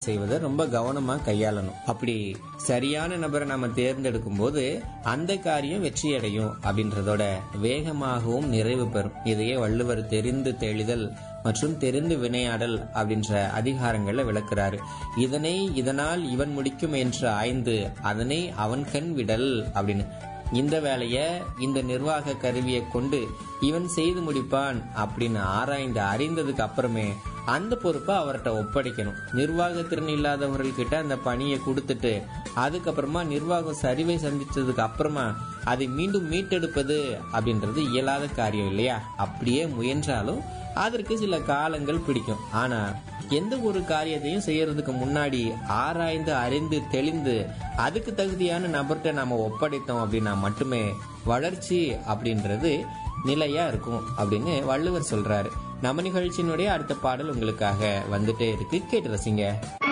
செய்வதை ரொம்ப கவனமா கையாளணும் அப்படி சரியான நபரை நாம தேர்ந்தெடுக்கும் போது அந்த காரியம் வெற்றி அடையும் அப்படின்றதோட வேகமாகவும் நிறைவு பெறும் இதையே வள்ளுவர் தெரிந்து தெளிதல் மற்றும் தெரிந்து வினையாடல் அப்படின்ற அதிகாரங்களை விளக்குறாரு இதனை இதனால் இவன் முடிக்கும் என்று ஆய்ந்து அதனை அவன் கண் விடல் அப்படின்னு இந்த வேலைய இந்த நிர்வாக கருவியை கொண்டு இவன் செய்து முடிப்பான் அப்படின்னு ஆராய்ந்து அறிந்ததுக்கு அப்புறமே அந்த பொறுப்பை அவர்கிட்ட ஒப்படைக்கணும் நிர்வாக திறன் இல்லாதவர்கள்கிட்ட அந்த பணியை கொடுத்துட்டு அதுக்கப்புறமா நிர்வாகம் சரிவை சந்திச்சதுக்கு அப்புறமா அதை மீண்டும் மீட்டெடுப்பது அப்படின்றது இயலாத காரியம் இல்லையா அப்படியே முயன்றாலும் அதற்கு சில காலங்கள் பிடிக்கும் ஆனா எந்த ஒரு காரியத்தையும் செய்யறதுக்கு முன்னாடி ஆராய்ந்து அறிந்து தெளிந்து அதுக்கு தகுதியான நபர்கிட்ட நாம ஒப்படைத்தோம் அப்படின்னா மட்டுமே வளர்ச்சி அப்படின்றது நிலையா இருக்கும் அப்படின்னு வள்ளுவர் சொல்றாரு நம்ம நிகழ்ச்சியினுடைய அடுத்த பாடல் உங்களுக்காக வந்துட்டே இருக்கு கேட்டு ரசிங்க